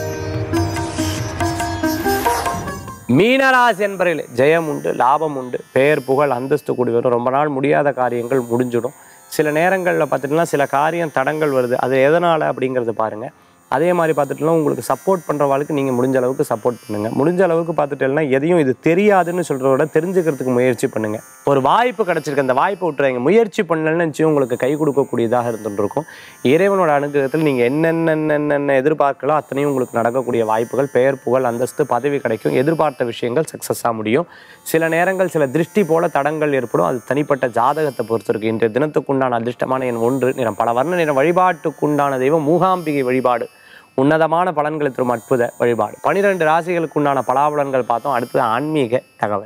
மீனராசி என்பவர்களே ஜெயம் உண்டு லாபம் உண்டு பெயர் புகழ் அந்தஸ்து கூடி வரும் ரொம்ப நாள் முடியாத காரியங்கள் முடிஞ்சிடும் சில நேரங்களில் பார்த்துட்டுனா சில காரியம் தடங்கள் வருது அது எதனால் அப்படிங்கிறது பாருங்கள் அதே மாதிரி பார்த்துட்டுலாம் உங்களுக்கு சப்போர்ட் பண்ணுறவாளுக்கு நீங்கள் முடிஞ்ச அளவுக்கு சப்போர்ட் பண்ணுங்கள் முடிஞ்ச அளவுக்கு பார்த்துட்டேன்னா எதையும் இது தெரியாதுன்னு சொல்கிறத விட தெரிஞ்சுக்கிறதுக்கு முயற்சி பண்ணுங்கள் ஒரு வாய்ப்பு கிடச்சிருக்கு அந்த வாய்ப்பை விட்டுறாங்க முயற்சி பண்ணலன்னு நினச்சி உங்களுக்கு கை கொடுக்கக்கூடியதாக இருந்துட்டு இருக்கும் இறைவனோட அனுகிரகத்தில் நீங்கள் என்னென்ன எதிர்பார்க்கலாம் அத்தனையும் உங்களுக்கு நடக்கக்கூடிய வாய்ப்புகள் பெயர் புகழ் அந்தஸ்து பதவி கிடைக்கும் எதிர்பார்த்த விஷயங்கள் சக்ஸஸாக முடியும் சில நேரங்கள் சில திருஷ்டி போல தடங்கள் ஏற்படும் அது தனிப்பட்ட ஜாதகத்தை பொறுத்து இருக்கு இன்றைய தினத்துக்குண்டான அதிர்ஷ்டமான எண் ஒன்று நிறம் பல வர்ண நிறம் வழிபாட்டுக்குண்டான தெய்வம் மூகாம்பிகை வழிபாடு உன்னதமான பலன்களை தரும் அற்புத வழிபாடு பனிரெண்டு ராசிகளுக்கு உண்டான பலாபலன்கள் பார்த்தோம் அடுத்தது ஆன்மீக தகவல்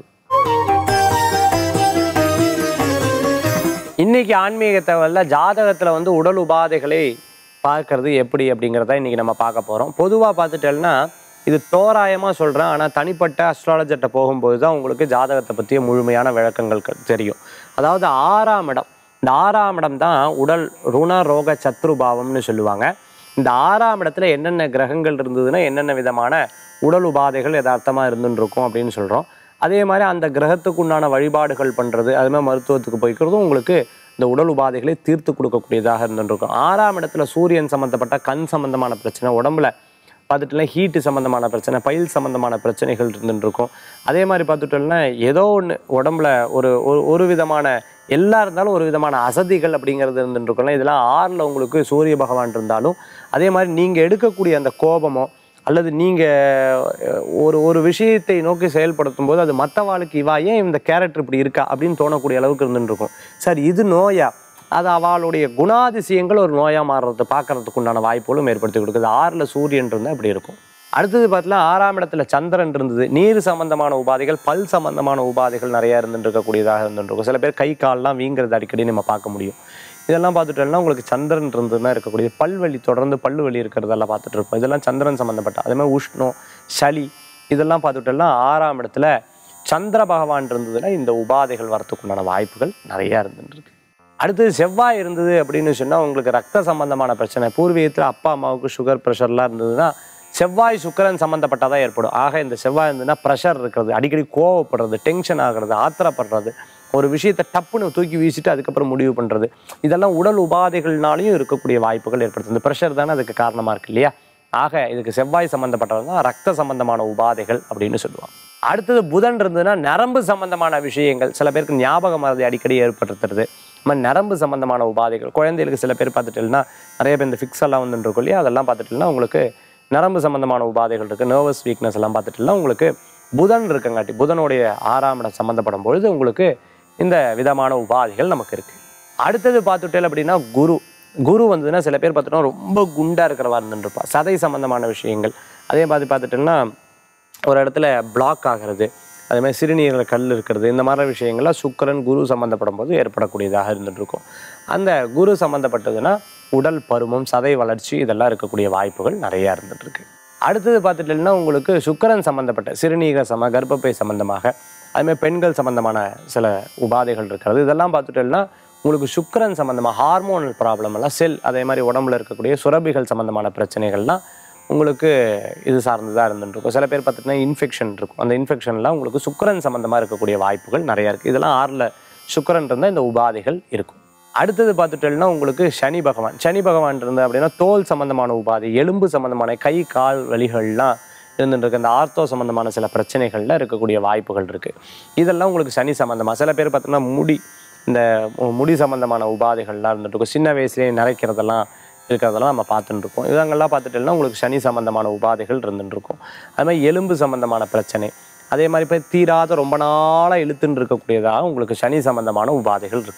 இன்னைக்கு ஆன்மீக தகவல்ல ஜாதகத்துல வந்து உடல் உபாதைகளை பார்க்கறது எப்படி அப்படிங்கிறத இன்னைக்கு நம்ம பார்க்க போறோம் பொதுவாக பார்த்துட்டேன்னா இது தோராயமாக சொல்கிறேன் ஆனால் தனிப்பட்ட அஸ்ட்ராலஜர்கிட்ட போகும்போது தான் உங்களுக்கு ஜாதகத்தை பற்றிய முழுமையான விளக்கங்கள் க- தெரியும் அதாவது ஆறாம் இடம் இந்த ஆறாம் இடம் தான் உடல் ருண ரோக சத்ருபாவம்னு சொல்லுவாங்க இந்த ஆறாம் இடத்துல என்னென்ன கிரகங்கள் இருந்ததுன்னா என்னென்ன விதமான உடல் உபாதைகள் யதார்த்தமாக இருந்துன்னு இருக்கும் அப்படின்னு சொல்கிறோம் அதே மாதிரி அந்த கிரகத்துக்கு உண்டான வழிபாடுகள் பண்ணுறது அது மாதிரி மருத்துவத்துக்கு போய்க்கிறதும் உங்களுக்கு இந்த உடல் உபாதைகளை தீர்த்து கொடுக்கக்கூடியதாக இருந்துருக்கும் ஆறாம் இடத்துல சூரியன் சம்மந்தப்பட்ட கண் சம்மந்தமான பிரச்சனை உடம்புல பார்த்துட்டுனா ஹீட்டு சம்மந்தமான பிரச்சனை பயில் சம்மந்தமான பிரச்சனைகள் இருந்துட்டு இருக்கும் அதே மாதிரி பார்த்துட்டோம்னா ஏதோ ஒன்று உடம்புல ஒரு ஒரு ஒரு விதமான எல்லா இருந்தாலும் ஒரு விதமான அசதிகள் அப்படிங்கிறது இருந்துட்டு இருக்கும்ல இதெல்லாம் ஆறில் உங்களுக்கு சூரிய பகவான் இருந்தாலும் அதே மாதிரி நீங்கள் எடுக்கக்கூடிய அந்த கோபமோ அல்லது நீங்கள் ஒரு ஒரு விஷயத்தை நோக்கி செயல்படுத்தும் போது அது மற்றவாளுக்கு இவா ஏன் இந்த கேரக்டர் இப்படி இருக்கா அப்படின்னு தோணக்கூடிய அளவுக்கு இருந்துட்டு இருக்கும் சார் இது நோயா அது அவளுடைய குணாதிசயங்கள் ஒரு நோயாக மாறுறது பார்க்கறதுக்கு உண்டான வாய்ப்புகளும் ஏற்படுத்தி கொடுக்குது ஆறில் சூரியன் இருந்தால் இப்படி இருக்கும் அடுத்தது பார்த்தீங்கன்னா ஆறாம் இடத்துல சந்திரன் இருந்தது நீர் சம்பந்தமான உபாதைகள் பல் சம்பந்தமான உபாதைகள் நிறைய இருந்துட்டு இருக்கக்கூடியதாக இருந்துட்டு இருக்கும் சில பேர் கை கால்லாம் வீங்கிறது அடிக்கடி நம்ம பார்க்க முடியும் இதெல்லாம் பார்த்துட்டோம்னா உங்களுக்கு சந்திரன் இருந்ததுன்னா இருக்கக்கூடிய பல்வலி தொடர்ந்து பல்லு வலி இருக்கிறதெல்லாம் பார்த்துட்டு இருப்போம் இதெல்லாம் சந்திரன் சம்மந்தப்பட்ட அதே மாதிரி உஷ்ணம் சளி இதெல்லாம் பார்த்துட்டோம்னா ஆறாம் இடத்துல சந்திர பகவான் இருந்ததுன்னா இந்த உபாதைகள் வரத்துக்குண்டான வாய்ப்புகள் நிறையா இருந்துட்டு இருக்கு அடுத்தது செவ்வாய் இருந்தது அப்படின்னு சொன்னால் உங்களுக்கு ரத்த சம்பந்தமான பிரச்சனை பூர்வீகத்தில் அப்பா அம்மாவுக்கு சுகர் ப்ரெஷர்லாம் இருந்ததுன்னா செவ்வாய் சுக்கிரன் சம்மந்தப்பட்டதாக ஏற்படும் ஆக இந்த செவ்வாய் இருந்ததுன்னா ப்ரெஷர் இருக்கிறது அடிக்கடி கோவப்படுறது டென்ஷன் ஆகிறது ஆத்திரப்படுறது ஒரு விஷயத்தை டப்புன்னு தூக்கி வீசிட்டு அதுக்கப்புறம் முடிவு பண்ணுறது இதெல்லாம் உடல் உபாதைகள்னாலையும் இருக்கக்கூடிய வாய்ப்புகள் ஏற்படுத்துது இந்த ப்ரெஷர் தானே அதுக்கு காரணமாக இருக்கு இல்லையா ஆக இதுக்கு செவ்வாய் சம்பந்தப்பட்டது தான் ரத்த சம்பந்தமான உபாதைகள் அப்படின்னு சொல்லுவாங்க அடுத்தது புதன் இருந்ததுன்னா நரம்பு சம்பந்தமான விஷயங்கள் சில பேருக்கு ஞாபக மறதி அடிக்கடி ஏற்படுத்துறது இந்த மாதிரி நரம்பு சம்பந்தமான உபாதைகள் குழந்தைகளுக்கு சில பேர் பார்த்துட்டீங்கன்னா நிறைய பேர் இந்த ஃபிக்ஸ் எல்லாம் வந்துட்டு இருக்கும் இல்லையா அதெல்லாம் பார்த்துட்டீங்கன்னா உங்களுக்கு நரம்பு சம்பந்தமான உபாதைகள் இருக்குது நர்வஸ் வீக்னஸ் எல்லாம் பார்த்துட்டீங்கன்னா உங்களுக்கு புதன் இருக்கங்காட்டி புதனுடைய ஆறாம் இடம் சம்மந்தப்படும் பொழுது உங்களுக்கு இந்த விதமான உபாதைகள் நமக்கு இருக்குது அடுத்தது பார்த்துட்டேன் அப்படின்னா குரு குரு வந்ததுன்னா சில பேர் பார்த்துட்டோம்னா ரொம்ப குண்டாக இருக்கிறவா இருந்துட்டு இருப்பா சதை சம்பந்தமான விஷயங்கள் அதே மாதிரி பார்த்துட்டோம்னா ஒரு இடத்துல பிளாக் ஆகிறது அதே மாதிரி சிறுநீரில் கல் இருக்கிறது இந்த மாதிரி விஷயங்கள்லாம் சுக்கிரன் குரு சம்மந்தப்படும் போது ஏற்படக்கூடியதாக இருந்துட்டு இருக்கும் அந்த குரு சம்மந்தப்பட்டதுன்னா உடல் பருமம் சதை வளர்ச்சி இதெல்லாம் இருக்கக்கூடிய வாய்ப்புகள் நிறையா இருந்துட்டு இருக்கு அடுத்தது பார்த்துட்டீங்கன்னா உங்களுக்கு சுக்கிரன் சம்மந்தப்பட்ட சிறுநீரக சம கர்ப்பப்பை சம்பந்தமாக அதுமாதிரி பெண்கள் சம்பந்தமான சில உபாதைகள் இருக்கிறது இதெல்லாம் பார்த்துட்டோம்னா உங்களுக்கு சுக்கிரன் சம்பந்தமாக ஹார்மோனல் ப்ராப்ளம் எல்லாம் செல் அதே மாதிரி உடம்புல இருக்கக்கூடிய சுரபிகள் சம்பந்தமான பிரச்சனைகள்லாம் உங்களுக்கு இது சார்ந்ததாக இருந்துட்டு இருக்கும் சில பேர் பார்த்துட்டிங்கன்னா இன்ஃபெக்ஷன் இருக்கும் அந்த இன்ஃபெக்ஷன்லாம் உங்களுக்கு சுக்கிரன் சம்பந்தமாக இருக்கக்கூடிய வாய்ப்புகள் நிறையா இருக்குது இதெல்லாம் ஆறில் சுக்கிரன் இருந்தால் இந்த உபாதைகள் இருக்கும் அடுத்தது பார்த்துட்டோம்னா உங்களுக்கு சனி பகவான் சனி பகவான் இருந்தது அப்படின்னா தோல் சம்பந்தமான உபாதை எலும்பு சம்பந்தமான கை கால் வலிகள்லாம் இருந்துட்டு இருக்கு இந்த ஆர்த்தோ சம்பந்தமான சில பிரச்சனைகள்ல இருக்கக்கூடிய வாய்ப்புகள் இருக்கு இதெல்லாம் உங்களுக்கு சனி சம்பந்தமா சில பேர் பார்த்தோம்னா முடி இந்த மு- முடி சம்பந்தமான உபாதைகள்லாம் இருந்துட்டு இருக்கும் சின்ன வயசுலேயே நரைக்கிறதெல்லாம் இருக்கிறதெல்லாம் நம்ம பார்த்துட்டு இருக்கோம் இதங்கெல்லாம் பார்த்துட்டோம்னா உங்களுக்கு சனி சம்பந்தமான உபாதைகள் இருந்துட்டு இருக்கும் அது மாதிரி எலும்பு சம்பந்தமான பிரச்சனை அதே மாதிரி இப்போ தீராத ரொம்ப நாளாக இழுத்துன்னு இருக்கக்கூடியதாக உங்களுக்கு சனி சம்பந்தமான உபாதைகள் இருக்கும்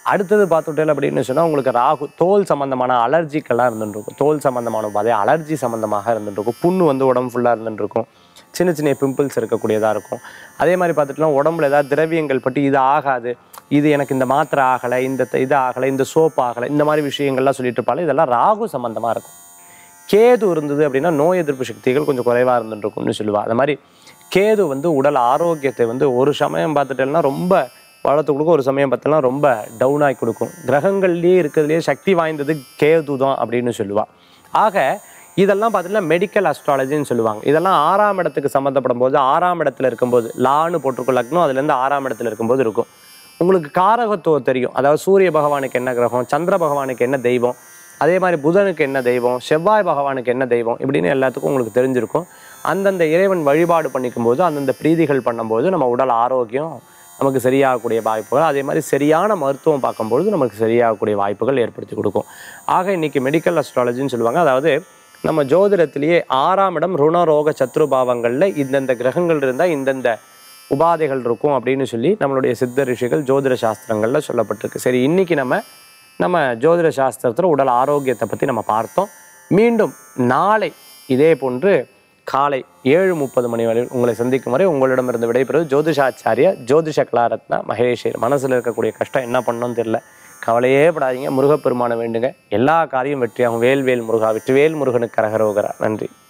அடுத்தது பார்த்துட்டேன் அப்படின்னு சொன்னால் உங்களுக்கு ராகு தோல் சம்மந்தமான அலர்ஜிக்கெல்லாம் இருந்துட்டு இருக்கும் தோல் சம்மந்தமான உபாதை அலர்ஜி சம்மந்தமாக இருந்துட்டு இருக்கும் புண்ணு வந்து உடம்பு ஃபுல்லாக இருந்துட்டு இருக்கும் சின்ன சின்ன பிம்பிள்ஸ் இருக்கக்கூடியதாக இருக்கும் அதே மாதிரி பார்த்துட்டுனா உடம்புல ஏதாவது திரவியங்கள் பட்டு இது ஆகாது இது எனக்கு இந்த மாத்திரை ஆகலை இந்த த- இது ஆகலை இந்த சோப்பு ஆகலை இந்த மாதிரி விஷயங்கள்லாம் சொல்லிட்டு இருப்பாங்க இதெல்லாம் ராகு சம்மந்தமாக இருக்கும் கேது இருந்தது அப்படின்னா நோய் எதிர்ப்பு சக்திகள் கொஞ்சம் குறைவாக இருந்துட்டு இருக்கும்னு சொல்லுவா அது மாதிரி கேது வந்து உடல் ஆரோக்கியத்தை வந்து ஒரு சமயம் பார்த்துட்டேன்னா ரொம்ப வளர்த்து கொடுக்கும் ஒரு சமயம் பார்த்தோம்னா ரொம்ப டவுன் ஆகி கொடுக்கும் கிரகங்கள்லேயே இருக்கிறதுலே சக்தி வாய்ந்தது கேது தான் அப்படின்னு சொல்லுவா ஆக இதெல்லாம் பார்த்தீங்கன்னா மெடிக்கல் அஸ்ட்ராலஜின்னு சொல்லுவாங்க இதெல்லாம் ஆறாம் இடத்துக்கு சம்மந்தப்படும் போது ஆறாம் இடத்துல இருக்கும்போது லான்னு போட்டிருக்கும் லக்னம் அதுலேருந்து ஆறாம் இடத்துல இருக்கும்போது இருக்கும் உங்களுக்கு காரகத்துவம் தெரியும் அதாவது சூரிய பகவானுக்கு என்ன கிரகம் சந்திர பகவானுக்கு என்ன தெய்வம் அதே மாதிரி புதனுக்கு என்ன தெய்வம் செவ்வாய் பகவானுக்கு என்ன தெய்வம் இப்படின்னு எல்லாத்துக்கும் உங்களுக்கு தெரிஞ்சிருக்கும் அந்தந்த இறைவன் வழிபாடு பண்ணிக்கும் போது அந்தந்த பிரீதிகள் பண்ணும்போது நம்ம உடல் ஆரோக்கியம் நமக்கு சரியாகக்கூடிய வாய்ப்புகள் அதே மாதிரி சரியான மருத்துவம் பார்க்கும்பொழுது நமக்கு சரியாகக்கூடிய வாய்ப்புகள் ஏற்படுத்தி கொடுக்கும் ஆக இன்னைக்கு மெடிக்கல் அஸ்ட்ராலஜின்னு சொல்லுவாங்க அதாவது நம்ம ஜோதிடத்திலேயே ஆறாம் இடம் ருணரோக சத்ருபாவங்களில் இந்தந்த கிரகங்கள் இருந்தால் இந்தந்த உபாதைகள் இருக்கும் அப்படின்னு சொல்லி நம்மளுடைய சித்த ரிஷிகள் ஜோதிட சாஸ்திரங்கள்ல சொல்லப்பட்டிருக்கு சரி இன்னைக்கு நம்ம நம்ம ஜோதிட சாஸ்திரத்தில் உடல் ஆரோக்கியத்தை பற்றி நம்ம பார்த்தோம் மீண்டும் நாளை இதே போன்று காலை ஏழு முப்பது மணி வரை உங்களை சந்திக்கும் வரை உங்களிடமிருந்து விடைபெறுவது ஜோதிஷாச்சாரிய ஜோதிஷ கலாரத்னா மகேஷர் மனசில் இருக்கக்கூடிய கஷ்டம் என்ன பண்ணணும்னு தெரியல கவலையே படாதீங்க முருகப்பெருமானை வேண்டுங்க எல்லா காரியம் வெற்றியாகும் வேல் வேல் முருகா வெற்றிவேல் முருகனுக்கு கரகரோகரா நன்றி